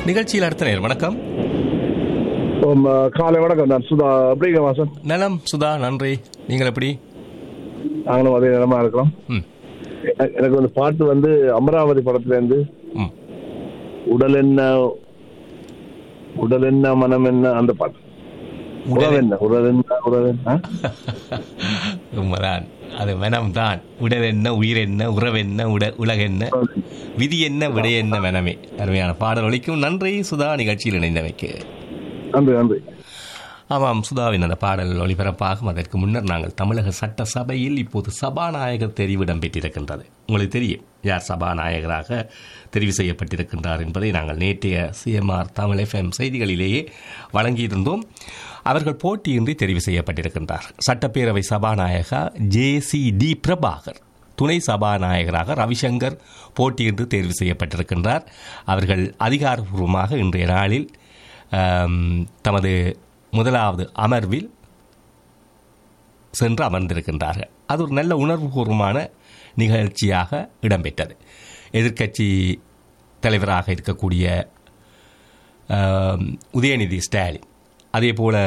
நிகழ்ச்சியில் அடுத்த நேர் வணக்கம் உம், அஹ், காலை வணக்கம் நான் சுதா அப்படிங்க வாசன் நலம் சுதா நன்றி நீங்கள் எப்படி நாங்களும் அதே நிலமா இருக்கிறோம் ம் எ- எனக்கு வந்து பாட்டு வந்து அமராவதி படத்துல இருந்து ம் உடல் என்ன உடல் என்ன மனம் என்ன அந்த பாட்டு உறவு என்ன உறவு என்ன உறவு என்ன ஆ? உண்மைதான் அது மனம்தான் உடல் என்ன உயிர் என்ன உறவு என்ன உட உலக என்ன விதி என்ன விடை என்ன மனமே அருமையான பாடல் ஒலிக்கும் நன்றி சுதா நிகழ்ச்சியில் இணைந்தமைக்கு நன்றி நன்றி ஆமாம் சுதாவின் அந்த பாடல் ஒளிபரப்பாகும் அதற்கு முன்னர் நாங்கள் தமிழக சட்டசபையில் இப்போது சபாநாயகர் தெரிவு இடம்பெற்றிருக்கின்றது உங்களுக்கு தெரியும் யார் சபாநாயகராக தெரிவு செய்யப்பட்டிருக்கின்றார் என்பதை நாங்கள் நேற்றைய சிஎம்ஆர் தமிழ் எஃப்எம் செய்திகளிலேயே வழங்கியிருந்தோம் அவர்கள் போட்டியின்றி தெரிவு செய்யப்பட்டிருக்கின்றார் சட்டப்பேரவை சபாநாயகா ஜே சி டி பிரபாகர் துணை சபாநாயகராக ரவிசங்கர் போட்டியின்றி தேர்வு செய்யப்பட்டிருக்கின்றார் அவர்கள் அதிகாரப்பூர்வமாக இன்றைய நாளில் ஆம், தமது முதலாவது அமர்வில் சென்று அமர்ந்திருக்கின்றார்கள் அது ஒரு நல்ல உணர்வுபூர்வமான நிகழ்ச்சியாக இடம்பெற்றது எதிர்க்கட்சி தலைவராக இருக்கக்கூடிய ஆம், உதயநிதி ஸ்டாலின் அதே போல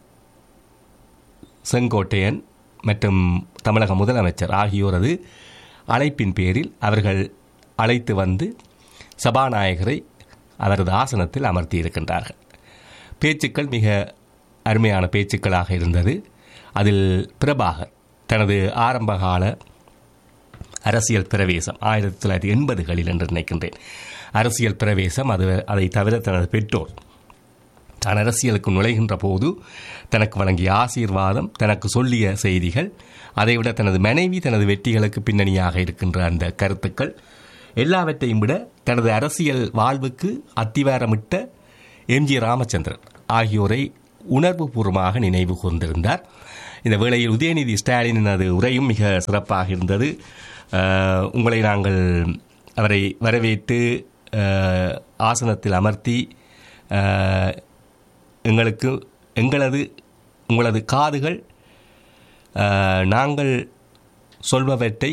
செங்கோட்டையன் மற்றும் தமிழக முதலமைச்சர் ஆகியோரது அழைப்பின் பேரில் அவர்கள் அழைத்து வந்து சபாநாயகரை அவரது ஆசனத்தில் அமர்த்தியிருக்கின்றார்கள் பேச்சுக்கள் மிக அருமையான பேச்சுக்களாக இருந்தது அதில் பிரபாகர் தனது ஆரம்பகால அரசியல் பிரவேசம் ஆயிரத்தி தொள்ளாயிரத்தி எண்பதுகளில் என்று நினைக்கின்றேன் அரசியல் பிரவேசம் அது அதை தவிர தனது பெற்றோர் தான் அரசியலுக்கு நுழைகின்ற போது தனக்கு வழங்கிய ஆசீர்வாதம் தனக்கு சொல்லிய செய்திகள் அதைவிட தனது மனைவி தனது வெற்றிகளுக்கு பின்னணியாக இருக்கின்ற அந்த கருத்துக்கள் எல்லாவற்றையும் விட தனது அரசியல் வாழ்வுக்கு அத்திவாரமிட்ட எம்ஜி ராமச்சந்திரன் ஆகியோரை உணர்வுபூர்வமாக நினைவு கூர்ந்திருந்தார் இந்த வேளையில் உதயநிதி ஸ்டாலினின் அது உரையும் மிக சிறப்பாக இருந்தது அஹ், உங்களை நாங்கள் அவரை வரவேற்று அஹ், ஆசனத்தில் அமர்த்தி அஹ், எங்களுக்கு எங்களது உங்களது காதுகள் அஹ், நாங்கள் சொல்பவற்றை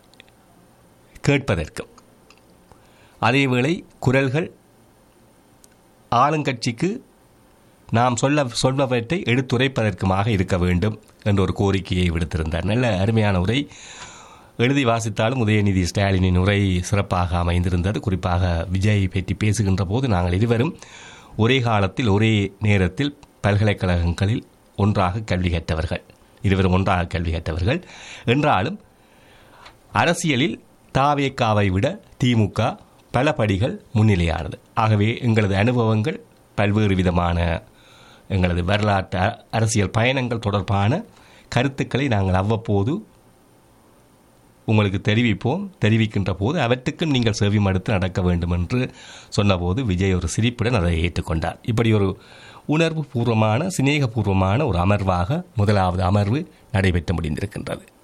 கேட்பதற்கும் அதேவேளை குரல்கள் ஆளுங்கட்சிக்கு நாம் சொல்ல சொல்பவற்றை எடுத்துரைப்பதற்குமாக இருக்க வேண்டும் என்ற ஒரு கோரிக்கையை விடுத்திருந்தார் நல்ல அருமையான உரை எழுதி வாசித்தாலும் உதயநிதி ஸ்டாலினின் உரை சிறப்பாக அமைந்திருந்தது குறிப்பாக விஜய் பற்றி பேசுகின்ற போது நாங்கள் இருவரும் ஒரே காலத்தில் ஒரே நேரத்தில் பல்கலைக்கழகங்களில் ஒன்றாக கல்வி கற்றவர்கள் இருவரும் ஒன்றாக கல்வி கற்றவர்கள் என்றாலும் அரசியலில் தாவேக்காவை விட திமுக பல படிகள் முன்னிலையானது ஆகவே எங்களது அனுபவங்கள் பல்வேறு விதமான எங்களது வரலாற்று அ- அரசியல் பயணங்கள் தொடர்பான கருத்துக்களை நாங்கள் அவ்வப்போது உங்களுக்கு தெரிவிப்போம் தெரிவிக்கின்ற போது அவற்றுக்கும் நீங்கள் செவி மடுத்து நடக்க வேண்டும் என்று சொன்னபோது விஜய் ஒரு சிரிப்புடன் அதை ஏற்றுக்கொண்டார் இப்படி ஒரு உணர்வு பூர்வமான சிநேகபூர்வமான ஒரு அமர்வாக முதலாவது அமர்வு நடைபெற்று முடிந்திருக்கின்றது